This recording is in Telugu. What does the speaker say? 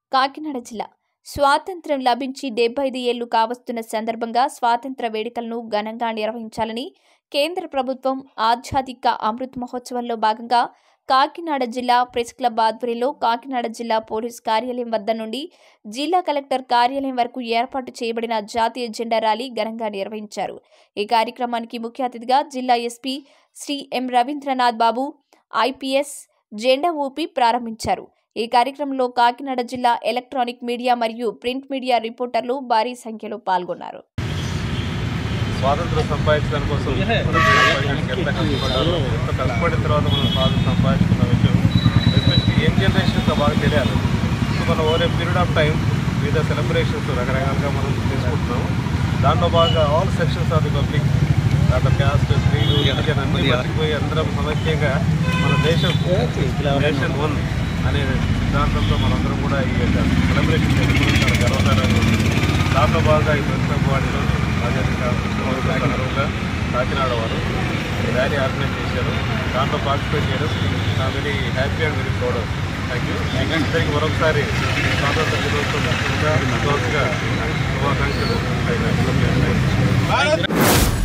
కాకినాడ జిల్లా స్వాతంత్ర్యం లభించి డెబ్బై ఐదు ఏళ్లు కావస్తున్న సందర్భంగా స్వాతంత్ర వేడుకలను ఘనంగా నిర్వహించాలని కేంద్ర ప్రభుత్వం ఆధ్యాత్మిక అమృత్ మహోత్సవంలో భాగంగా కాకినాడ జిల్లా ప్రెస్ క్లబ్ ఆధ్వర్యంలో కాకినాడ జిల్లా పోలీస్ కార్యాలయం వద్ద నుండి జిల్లా కలెక్టర్ కార్యాలయం వరకు ఏర్పాటు చేయబడిన జాతీయ జెండా ర్యాలీ ఘనంగా నిర్వహించారు ఈ కార్యక్రమానికి ముఖ్య అతిథిగా జిల్లా SP Shri M Ravindranath Babu IPS జెండా ఊపి ప్రారంభించారు ఈ కార్యక్రమంలో కాకినాడ జిల్లా ఎలక్ట్రానిక్ మీడియా మరియు ప్రింట్ మీడియా రిపోర్టర్లు భారీ సంఖ్యలో పాల్గొన్నారు స్వాతంత్రం సంపాదించడం కోసం మన సంపాదించడానికి ఎంత కష్టపడ్డారో ఎంత కష్టపడిన తర్వాత మనం స్వాతంత్రం సంపాదించుకున్న విషయం ఎస్పెషల్లీ యంగ్ జనరేషన్స్ బాగా తెలియాలి సో మనం over a period of time వివిధ సెలబ్రేషన్స్ రకరకాలుగా మనం చేసుకుంటున్నాం దాంట్లో భాగంగా all sections of the public అట్లా క్యాస్ట్ స్త్రీలు రిలీజన్ అన్ని మర్చిపోయి అందరం సమైక్యంగా మన దేశం నేషన్ వన్ అనే సిద్ధాంతంతో మనందరం కూడా ఈ యొక్క సెలబ్రేషన్ చేసుకోవడం చాలా గర్వకారంగా ఉంది దాంట్లో భాగంగా ఈ ప్రెస్ వాడిలో రాజకీయ కాకినాడ వారు ఈ ర్యాలీ ఆర్గనైజ్ చేశారు దాంట్లో పార్టిసిపేట్ చేయడం నా very happy and very proud thank you అందరికీ మరొకసారి స్వాతంత్ర దినోత్సవం శుభాకాంక్షలు